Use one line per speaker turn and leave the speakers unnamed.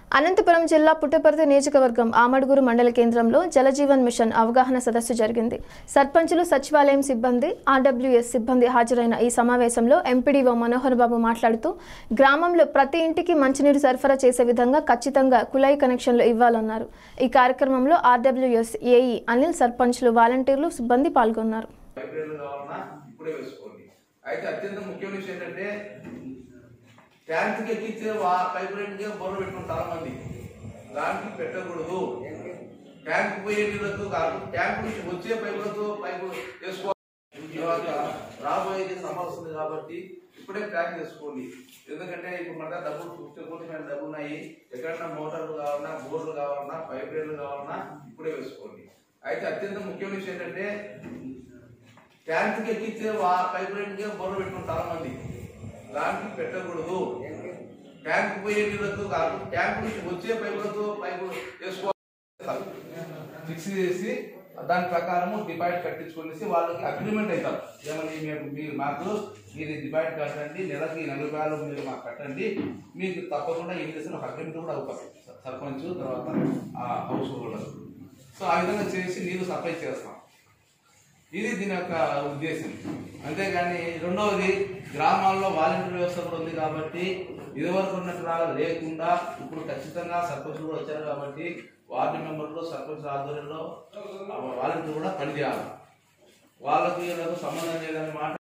అనంతపురం జిల్లా పుట్టపర్తి నియోజకవర్గం ఆమడుగురు మండల కేంద్రంలో జలజీవన్ మిషన్ అవగాహన సదస్సు జరిగింది సర్పంచులు సచివాలయం సిబ్బంది ఆర్డబ్ల్యూఎస్ సిబ్బంది హాజరైన ఈ సమావేశంలో ఎంపీడీఓ మనోహర్ బాబు మాట్లాడుతూ గ్రామంలో ప్రతి ఇంటికి మంచినీరు సరఫరా చేసే విధంగా ఖచ్చితంగా కుళాయి కనెక్షన్లు ఇవ్వాలన్నారు ఈ కార్యక్రమంలో ఆర్డబ్ల్యూఎస్ ఏఈ అనిల్ సర్పంచ్లు వాలంటీర్లు సిబ్బంది పాల్గొన్నారు
లైబ్రరీలు కావాలన్నా ఇప్పుడే వేసుకోండి అయితే అత్యంత ముఖ్యమైన విషయం ఏంటంటే ట్యాంక్కి ఎక్కించే వా పైప్ లైన్గా బొర్ర పెట్టుకుని చాలా మంది దానికి పెట్టకూడదు ట్యాంక్ పోయే నీళ్ళతో కాదు ట్యాంక్ నుంచి వచ్చే పైపులతో పైపు వేసుకోవాలి తర్వాత రాబోయేది సమ్మర్ వస్తుంది కాబట్టి ఇప్పుడే ప్లాన్ చేసుకోండి ఎందుకంటే ఇప్పుడు మన దగ్గర డబ్బులు ఫిఫ్టీ కోట్ల మీద డబ్బులు ఉన్నాయి ఎక్కడన్నా మోటార్లు కావాలన్నా బోర్లు కావాలన్నా పైప్ లైన్లు కావాలన్నా ఇప్పుడే వేసుకోండి అయితే అత్యంత ముఖ్యమైన విషయం ఏంటంటే ట్యాంక్కి ఎక్కించే వా పైప్ లైన్గా బొర్ర పెట్టుకుని చాలా మంది దానికి పెట్టకూడదు ట్యాంక్ పోయే నీళ్ళతో కాదు ట్యాంక్ నుంచి వచ్చే పైపులతో పైపు వేసుకోవాలి ఫిక్స్ చేసి దాని ప్రకారము డిపాజిట్ కట్టించుకునేసి వాళ్ళకి అగ్రిమెంట్ అవుతారు ఏమని మేము మీరు మాకు మీరు డిపాజిట్ కట్టండి నెలకి నలభై రూపాయలు మీరు మాకు కట్టండి మీకు తప్పకుండా ఏం చేసిన ఒక అగ్రిమెంట్ కూడా అవుతారు సర్పంచ్ తర్వాత ఆ హౌస్ హోల్డర్ సో ఆ విధంగా చేసి నీరు సప్లై చేస్తాం ఇది దీని యొక్క ఉద్దేశం అంతేగాని రెండవది గ్రామాల్లో వాలంటీర్ వ్యవస్థ కూడా ఉంది కాబట్టి ఇదివరకు ఉన్నట్టులాగా లేకుండా ఇప్పుడు ఖచ్చితంగా సర్పంచులు కూడా వచ్చారు కాబట్టి వార్డు మెంబర్లు సర్పంచ్ ఆధ్వర్యంలో వాలంటీర్ కూడా పనిచేయాలి వాళ్ళకి వీళ్ళకు సంబంధం లేదని మాట